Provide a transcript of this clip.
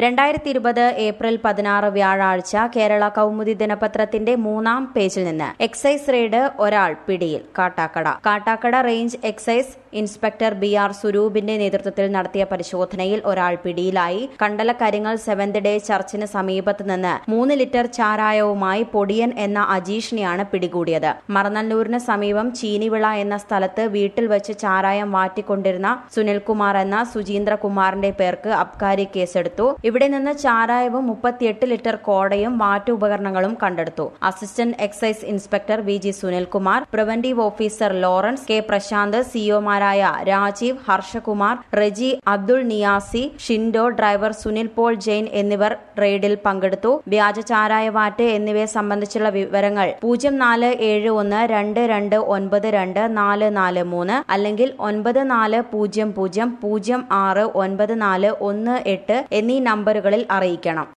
രണ്ടായിരത്തി ഇരുപത് ഏപ്രിൽ പതിനാറ് വ്യാഴാഴ്ച കേരള കൗമുദി ദിനപത്രത്തിന്റെ മൂന്നാം പേജിൽ നിന്ന് എക്സൈസ് റെയ്ഡ് ഒരാൾ പിടിയിൽ Kattakkada Kattakkada range excise inspector B R സുരൂപിന്റെ നേതൃത്വത്തിൽ നടത്തിയ പരിശോധനയിൽ ഒരാൾ പിടിയിലായി കണ്ടലക്കരിങ്ങൽ സെവന്ത് ഡേ ചർച്ചിന് സമീപത്ത് നിന്ന് മൂന്ന് ലിറ്റർ ചാരായവുമായി പൊടിയൻ എന്ന അജീഷിനെയാണ് പിടികൂടിയത് മറനല്ലൂരിന് സമീപം ചീനിവിള എന്ന സ്ഥലത്ത് വീട്ടിൽ വെച്ച് ചാരായം വാറ്റിക്കൊണ്ടിരുന്ന സുനിൽകുമാർ എന്ന സുചീന്ദ്രകുമാറിന്റെ പേർക്ക് അബ്കാരി കേസെടുത്തു ഇവിടെ നിന്ന് ചാരായവും മുപ്പത്തിയെട്ട് ലിറ്റർ കോടയും വാറ്റുപകരണങ്ങളും കണ്ടെടുത്തു assistant excise inspector V G Sunilkumar preventive officer Lawrence K Prashanth സിഒമാരായ രാജീവ് ഹർഷകുമാർ റെജി അബ്ദുൾ നിയാസി ഷിൻഡോ ഡ്രൈവർ സുനിൽ പോൾ ജെയിൻ എന്നിവർ റെയ്ഡിൽ പങ്കെടുത്തു വ്യാജ ചാരായ വാറ്റ് എന്നിവയെ സംബന്ധിച്ചുള്ള വിവരങ്ങൾ പൂജ്യം നാല് ഏഴ് ഒന്ന് രണ്ട് രണ്ട് ഒൻപത് രണ്ട് നാല് നാല് മൂന്ന് അല്ലെങ്കിൽ ഒൻപത് നാല് പൂജ്യം പൂജ്യം പൂജ്യം ആറ് ഒൻപത് നാല് ഒന്ന് എട്ട് എന്നീ നമ്പറുകളിൽ അറിയിക്കണം